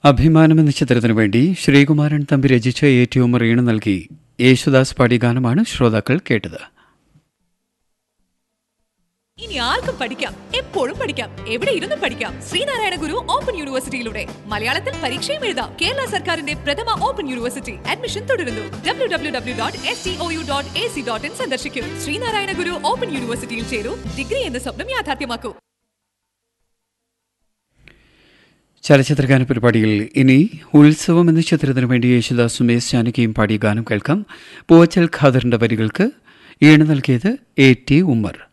അഭിമാനം എന്ന ചിത്രത്തിനു വേണ്ടി ശ്രീകുമാരൻ തമ്പി രചിച്ച ഏറ്റവും റീണ് നൽകി യേശുദാസ് പാടി ഗാനമാണ് ശ്രോതാക്കൾ കേട്ടത് ഇനി ആർക്കും പഠിക്കാം എപ്പോഴും പഠിക്കാം എവിടെ ഇരുന്നും പഠിക്കാം ശ്രീനാരായണ ഗുരു ഓപ്പൺ യൂണിവേഴ്സിറ്റിയിലൂടെ മലയാളത്തിൽ പരീക്ഷയും എഴുതാം കേരള സർക്കാരിന്റെ പ്രഥമ ഓപ്പൺ യൂണിവേഴ്സിറ്റി അഡ്മിഷൻ തുടരുന്നു W W W dot S T O U dot A C dot in സന്ദർശിക്കൂ ശ്രീനാരായണ ഗുരു ഓപ്പൺ യൂണിവേഴ്സിറ്റിയിൽ ചേരൂ ഡിഗ്രി എന്ന സ്വപ്നം യാഥാർത്ഥ്യമാക്കൂ ചലച്ചിത്രഗാന പരിപാടിയിൽ ഇനി ഉത്സവം എന്ന ചിത്രത്തിനു വേണ്ടി യേശുദാസ് സുമേഷ് ജാനകിയും പാടിയ ഗാനം കേൾക്കാം പൂവച്ചൽ ഖാദറിന്റെ വരികൾക്ക് ഈണ് നൽകിയത് എ ടി ഉമ്മർ